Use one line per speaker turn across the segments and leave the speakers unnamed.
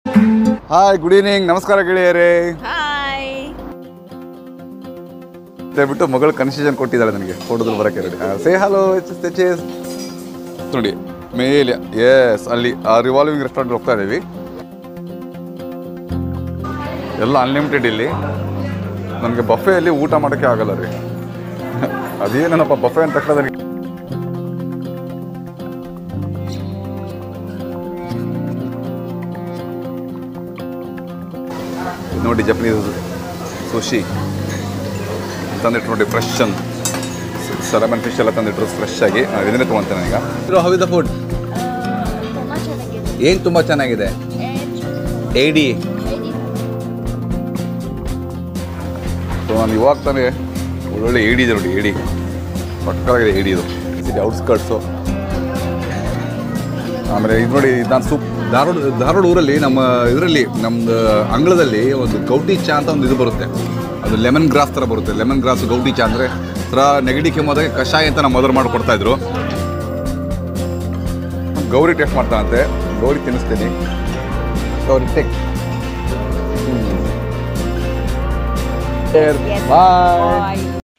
hi good evening ನಮಸ್ಕಾರ ಗೆಳೆಯರೇ
hi
ದಯವಿಟ್ಟು ಮಗಳು ಕನ್ಫ್ಯೂಷನ್ ಕೊಟ್ಟಿದ್ದಾಳೆ ನನಗೆ ಫೋಟೋದಲ್ಲಿ ಬರೋಕ್ಕೆ ರೆಡಿ ಸೇ ಹಲೋ ಚೇಸ್ ನೋಡಿ ಮೇಲೆ ಎಸ್ ಅಲ್ಲಿ ಆ ರಿವಾಲ್ವಿಂಗ್ ರೆಸ್ಟೋರೆಂಟ್ ಹೋಗ್ತಾ ಇದ್ದೀವಿ ಎಲ್ಲ ಅನ್ಲಿಮಿಟೆಡ್ ಇಲ್ಲಿ ನನಗೆ ಬಫೆಯಲ್ಲಿ ಊಟ ಮಾಡೋಕ್ಕೆ ಆಗಲ್ಲ ರೀ ಅದೇನೇನಪ್ಪ ಬಫೆ ಅಂತ ತಕ್ಷಣ ನನಗೆ ಇದು ನೋಡಿ ಜಪನೀಸ್ ಸುಶಿ ತಂದಿಟ್ಟು ನೋಡಿ ಫ್ರೆಶ್ ಅಂತ ಸಲಮನ್ ಫಿಶ್ ಎಲ್ಲ ತಂದಿಟ್ರು ಫ್ರೆಶ್ ಆಗಿ ನಾವು ಇದನ್ನೇ ತೊಗೊತೇನೆ ಈಗ ಹೌ ದ ಫುಡ್ ಏನು ತುಂಬ ಚೆನ್ನಾಗಿದೆ ಏಡಿ ಸೊ ನಾನು ಇವಾಗ ತಾನೇ ಒಳ್ಳೊಳ್ಳೆ ಏಡಿ ಇದೆ ನೋಡಿ ಏಡಿ ಪಕ್ಕದಾಗಿದೆ ಏಡಿ ಇದು ಸಿಟಿ ಔಟ್ಸ್ಕರ್ಟ್ಸು ಆಮೇಲೆ ಇದು ನೋಡಿ ನಾನು ಸೂಪ್ ಧಾರವಾಡ ಧಾರವಾಡ ಊರಲ್ಲಿ ನಮ್ಮ ಇದರಲ್ಲಿ ನಮ್ಮದು ಅಂಗಳದಲ್ಲಿ ಒಂದು ಗೌಟಿ ಚಾ ಅಂತ ಒಂದು ಇದು ಬರುತ್ತೆ ಅದು ಲೆಮನ್ ಗ್ರಾಸ್ ಥರ ಬರುತ್ತೆ ಲೆಮನ್ ಗ್ರಾಸ್ ಗೌಟಿ ಚಾ ಅಂದರೆ ಥರ ನೆಗಡಿ ಕೆಮ್ಮೋದಾಗ ಕಷಾಯ ಅಂತ ನಮ್ಮ ಮದರ್ ಮಾಡಿಕೊಡ್ತಾ ಇದ್ರು ಗೌರಿ ಟೇಸ್ಟ್ ಮಾಡ್ತಾನಂತೆ ಗೌರಿ ತಿನ್ನಿಸ್ತೀನಿ ಗೌರಿ ಟೇಕ್ ಬಾಯ್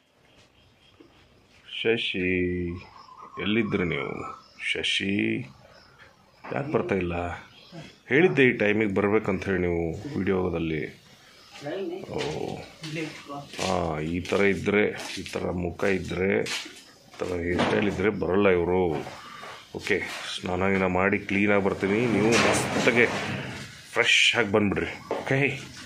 ಶಶಿ ಎಲ್ಲಿದ್ರಿ ನೀವು ಶಶಿ ಯಾಕೆ ಬರ್ತಾ ಇಲ್ಲ ಹೇಳಿದ್ದೆ ಈ ಟೈಮಿಗೆ ಬರ್ಬೇಕಂತ ಹೇಳಿ ನೀವು ವಿಡಿಯೋದಲ್ಲಿ ಓ ಹಾಂ ಈ ಥರ ಇದ್ದರೆ ಈ ಥರ ಮುಖ ಇದ್ದರೆ ಈ ಥರ ಹೇರ್ ಸ್ಟೈಲ್ ಇದ್ದರೆ ಬರೋಲ್ಲ ಇವರು ಓಕೆ ಸ್ನಾನ ಗಿನ ಮಾಡಿ ಕ್ಲೀನಾಗಿ ಬರ್ತೀನಿ ನೀವು ಮಸ್ತಾಗೆ ಫ್ರೆಶ್ ಆಗಿ ಬಂದುಬಿಡ್ರಿ ಓಕೆ